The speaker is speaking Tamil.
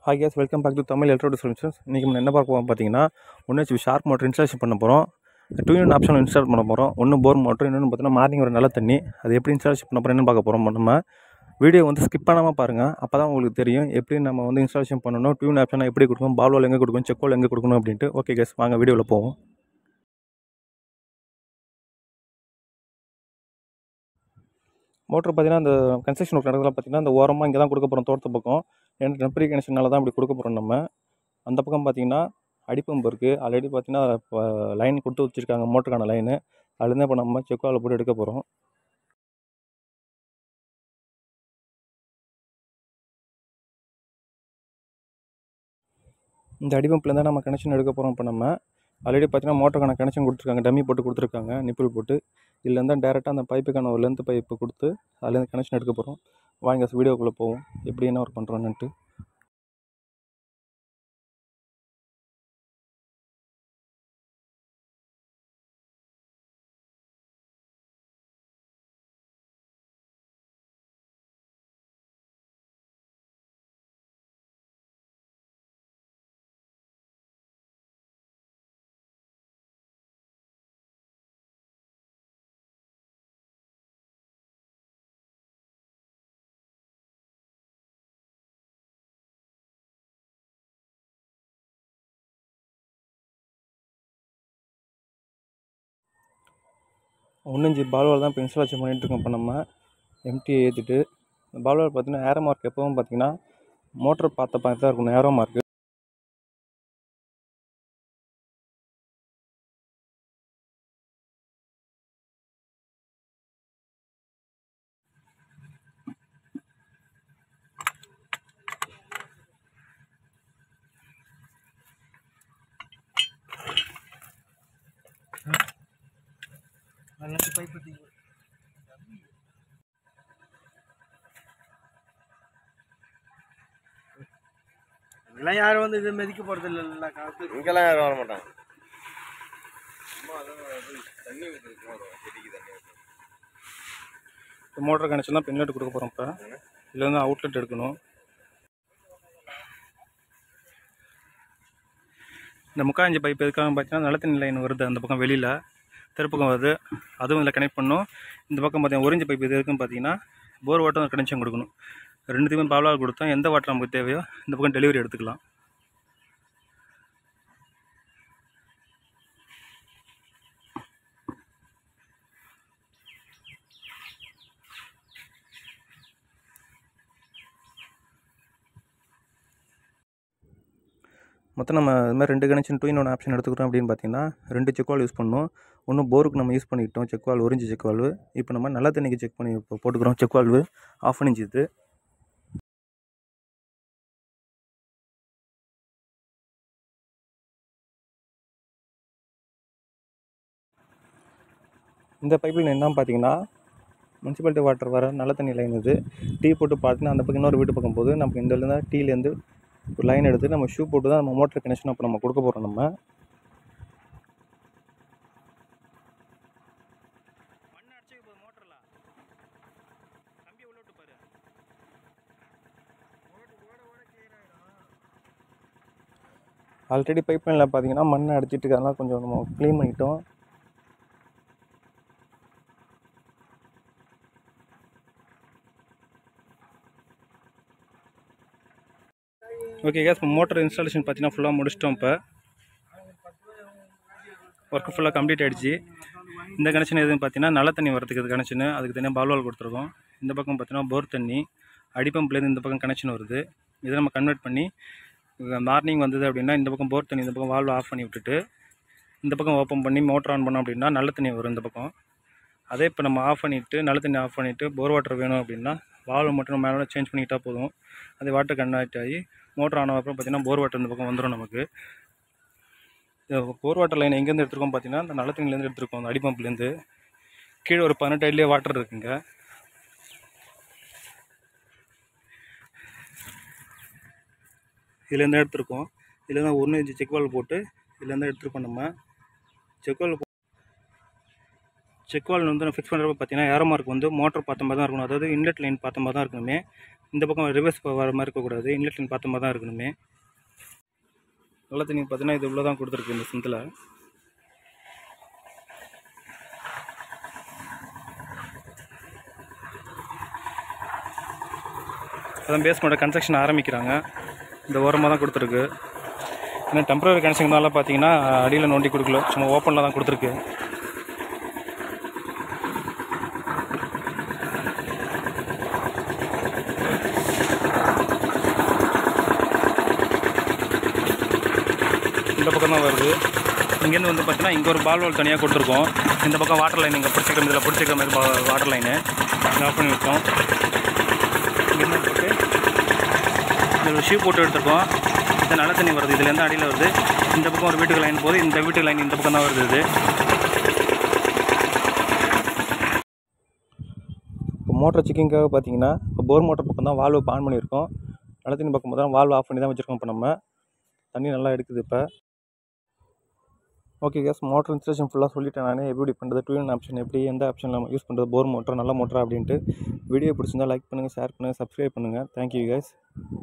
hi guys welcome back to Tamil electrode solutions இன்றைக்கி நம்ம என்ன பார்க்க போகிறோம் பார்த்தீங்கன்னா ஒன்று ஹெச்பி ஷார்ப் மோட்டர் இன்ஸ்டாலேஷன் பண்ண போகிறோம் டூ யூனிட் ஆப்ஷன் இன்ஸ்டால் பண்ண போகிறோம் ஒன்று போர் மோட்டர் இன்னொன்று பார்த்தீங்கன்னா மார்னிங் ஒரு நல்ல தண்ணி அது எப்படி இன்ஸ்டாலேஷன் பண்ண போகிறோம் பார்க்க போகிறோம் நம்ம வீடியோ வந்து ஸ்கிப் பண்ணாமல் பாருங்கள் அப்போ தான் உங்களுக்கு தெரியும் எப்படி நம்ம வந்து இன்ஸ்டாலேஷன் பண்ணணும் டியூன் ஆப்ஷனை எப்படி கொடுக்கணும் பால்வால் எங்கே கொடுக்கணும் செக்கோல் எங்கே கொடுக்கணும் அப்படின்ட்டு ஓகே கேஸ் வாங்க வீடியோவில் போவோம் மோட்டர் பார்த்தீங்கன்னா அந்த கன்ஸ்ட்ரக்ஷன் ஒர்க் நடக்கிறதுல பார்த்தீங்கன்னா அந்த ஓரமாக இங்கே தான் கொடுக்க போகிறோம் தோட்டத்து பக்கம் ஏன்னா டெம்பரரி கனெக்ஷனால தான் இப்படி கொடுக்க போகிறோம் நம்ம அந்த பக்கம் பார்த்தீங்கன்னா அடிப்பம்பு இருக்குது ஆல்ரெடி பார்த்தீங்கன்னா இப்போ லைன் கொடுத்து வச்சுருக்காங்க மோட்டருக்கான லைனு அதுலேருந்து இப்போ நம்ம செக்காவில் போட்டு எடுக்க போகிறோம் இந்த அடிப்பம்பில் தான் நம்ம கனெக்ஷன் எடுக்க போகிறோம் இப்போ நம்ம ஆல்ரெடி பார்த்தீங்கன்னா மோட்டருக்கான கனெக்ஷன் கொடுத்துருக்காங்க டம்மி போட்டு கொடுத்துருக்காங்க நிப்பிள் போட்டு இதுலேருந்து டேரெக்டாக அந்த பைப்புக்கான ஒரு லென்த் பைப்பு கொடுத்து அதுலேருந்து கனெக்ஷன் எடுக்க போகிறோம் வாங்க வீடியோக்குள்ளே போவோம் எப்படி என்ன ஒர்க் பண்ணுறோன்னுட்டு ஒன்னஞ்சு பால்வால் தான் இப்போ இன்ஸ்டாலேஷன் பண்ணிகிட்டு இருக்கோம் இப்போ நம்ம எம்டியை ஏற்றிட்டு பால்வால் பார்த்தீங்கன்னா ஏரோ மார்க் எப்பவும் பார்த்தீங்கன்னா மோட்டர் பார்த்த பார்த்து தான் இருக்கணும் ஏரோ மார்க்கு நல்ல பைப்பு தீ இதெல்லாம் யாரும் வந்து இதை மிதிக்க போகிறது இல்லைல்ல காசு இங்கெல்லாம் யாரும் வர மாட்டாங்க இப்போ மோட்டர் கனெக்ஷன் தான் பின்லெட் கொடுக்க போகிறோம் இப்போ இதுலேருந்து அவுட்லெட் எடுக்கணும் இந்த முக்காஞ்சு பைப் எதுக்காக பார்த்தீங்கன்னா நல்ல தண்ணி லைன் வருது அந்த பக்கம் வெளியில் தெருப்பக்கம் வருது அதுவும் இதில் கனெக்ட் பண்ணணும் இந்த பக்கம் பார்த்தீங்கன்னா ஒரிஞ்சு பைப் இது எதுக்குன்னு பார்த்தீங்கன்னா போர் வாட்டர் கனெக்ஷன் கொடுக்கணும் ரெண்டுத்தையுமே பாலால் கொடுத்தா எந்த வாட்டர் நமக்கு தேவையோ இந்த பக்கம் டெலிவரி எடுத்துக்கலாம் மொத்தம் நம்ம இது மாதிரி ரெண்டு connection two in one option எடுத்துக்கிறோம் அப்படின்னு பார்த்தீங்கன்னா ரெண்டு செக்வால் யூஸ் பண்ணணும் ஒன்று போருக்கு நம்ம யூஸ் பண்ணிக்கிட்டோம் செக்வால் ஒரிஞ்சு செக்வால்வு இப்போ நம்ம நல்ல தண்ணிக்கு செக் பண்ணி இப்போ போட்டுக்கிறோம் செக்வால்வு ஆஃப் பண்ணிச்சுது இந்த பைப்பில் என்ன பார்த்தீங்கன்னா முனிசிபாலிட்டி வாட்டர் வர நல்ல தண்ணி லைன் இது டீ போட்டு பார்த்தீங்கன்னா அந்த பக்கம் இன்னொரு வீட்டு பக்கம் போது நம்ம இந்த இருந்து டீலேருந்து ஒரு லைன் எடுத்து நம்ம ஷூ போட்டு தான் நம்ம மோட்டர் கனெக்ஷன் அப்போ நம்ம கொடுக்க போகிறோம் நம்ம ஆல்ரெடி பைப் லைனில் பார்த்தீங்கன்னா மண் அடிச்சிட்டு இருக்கறதுனால கொஞ்சம் நம்ம க்ளீன் பண்ணிட்டோம் ஓகே கேஸ் இப்போ மோட்டர் இன்ஸ்டாலேஷன் பார்த்தீங்கன்னா ஃபுல்லாக முடிச்சிட்டோம் இப்போ ஒர்க்கு ஃபுல்லாக கம்ப்ளீட் ஆகிடுச்சு இந்த கனெக்ஷன் எதுன்னு பார்த்தீங்கன்னா நல்ல தண்ணி வரதுக்கு இது கனெக்ஷனு அதுக்கு தனியாக பால்வால் கொடுத்துருக்கோம் இந்த பக்கம் பார்த்தீங்கன்னா போர் தண்ணி அடிப்பம்ப்லேருந்து இந்த பக்கம் கனெக்ஷன் வருது இதை நம்ம கன்வெர்ட் பண்ணி மார்னிங் வந்தது அப்படின்னா இந்த பக்கம் போர் தண்ணி இந்த பக்கம் வால்வ் ஆஃப் பண்ணி விட்டுட்டு இந்த பக்கம் ஓப்பன் பண்ணி மோட்டர் ஆன் பண்ணோம் அப்படின்னா நல்ல தண்ணி வரும் இந்த பக்கம் அதே இப்போ நம்ம ஆஃப் பண்ணிவிட்டு நல்ல தண்ணி ஆஃப் பண்ணிவிட்டு போர் வாட்டர் வேணும் அப்படின்னா வால்வ் மட்டும் நம்ம மேலே சேஞ்ச் பண்ணிக்கிட்டால் போதும் அது வாட்டர் கன்வெர்ட் ஆகி மோட்டர் ஆன அப்புறம் பார்த்தீங்கன்னா போர் வாட்டர் இந்த பக்கம் வந்துடும் நமக்கு போர் வாட்டர் லைன் எங்கேருந்து எடுத்துருக்கோம் பார்த்தீங்கன்னா இந்த நல்ல தண்ணிலேருந்து எடுத்துருக்கோம் அந்த அடிப்பம்ப்லேருந்து கீழே ஒரு பதினெட்டு அடிலேயே வாட்டர் இருக்குங்க இதுலேருந்து எடுத்திருக்கோம் இதுலேருந்து ஒன்று இன்ச்சு செக்வால் போட்டு இதுலேருந்து எடுத்திருக்கோம் நம்ம செக்வால் செக்வால் வந்து ஃபிக்ஸ் பண்ணுறப்ப பார்த்தீங்கன்னா ஏரோ மார்க் வந்து மோட்டர் பார்த்த மாதிரி தான் இருக்கணும் அதாவது இன்லெட் லைன் பார்த்த மாதிரி தான் இருக்கணுமே இந்த பக்கம் ரிவர்ஸ் வர மாதிரி இருக்கக்கூடாது இன்லெட் லைன் பார்த்த மாதிரி தான் இருக்கணுமே நல்ல தண்ணி பார்த்தீங்கன்னா இது உள்ள தான் கொடுத்துருக்கு இந்த சிந்தில் அதான் பேஸ்மெண்ட கன்ஸ்ட்ரக்ஷன் ஆரம்பிக்கிறாங்க இந்த ஓரமாக தான் கொடுத்துருக்கு ஏன்னா டெம்பரரி கனெக்ஷன்னால பார்த்தீங்கன்னா அடியில் நோண்டி கொடுக்கல சும்மா ஓப்பனில் தான் கொடுத்துருக்கு இந்த பக்கம் தான் வருது இங்கேருந்து வந்து பார்த்தீங்கன்னா இங்கே ஒரு பால் வால் தனியாக கொடுத்துருக்கோம் இந்த பக்கம் வாட்டர் லைன் இங்கே பிடிச்சிக்கிற இதில் பிடிச்சிக்கிற மாதிரி வாட்டர் லைனு ஆஃப் பண்ணி விட்டோம் இங்கேருந்து போட்டு இதில் ஒரு ஷூ போட்டு எடுத்துருக்கோம் இது நல்ல தண்ணி வருது இதுலேருந்து அடியில் வருது இந்த பக்கம் ஒரு வீட்டுக்கு லைன் போகுது இந்த வீட்டுக்கு லைன் இந்த பக்கம் தான் வருது இது இப்போ மோட்டர் செக்கிங்காக பார்த்தீங்கன்னா இப்போ போர் மோட்டர் பக்கம் தான் வால்வு ஆன் பண்ணியிருக்கோம் நல்ல தண்ணி பக்கம் தான் வால்வு ஆஃப் பண்ணி தான் வச்சுருக்கோம் இப்போ நம்ம தண்ணி நல்லா எடுக்குது இப்போ ஓகே கேஸ் மோட்டர் இன்ஸ்டலேஷன் ஃபுல்லாக சொல்லிட்டேன் நான் எப்படி பண்ணுறது டூ ஆப்ஷன் எப்படி எந்த ஆப்ஷன் நம்ம யூஸ் பண்ணுறது போர் மோட்டர் நல்ல மோட்டர் அப்படின்ட்டு வீடியோ பிடிச்சிருந்தா லைக் பண்ணுங்கள் ஷேர் பண்ணுங்கள் சப்ஸ்கிரைப் பண்ணுங்கள் தேங்க்யூ கேஸ்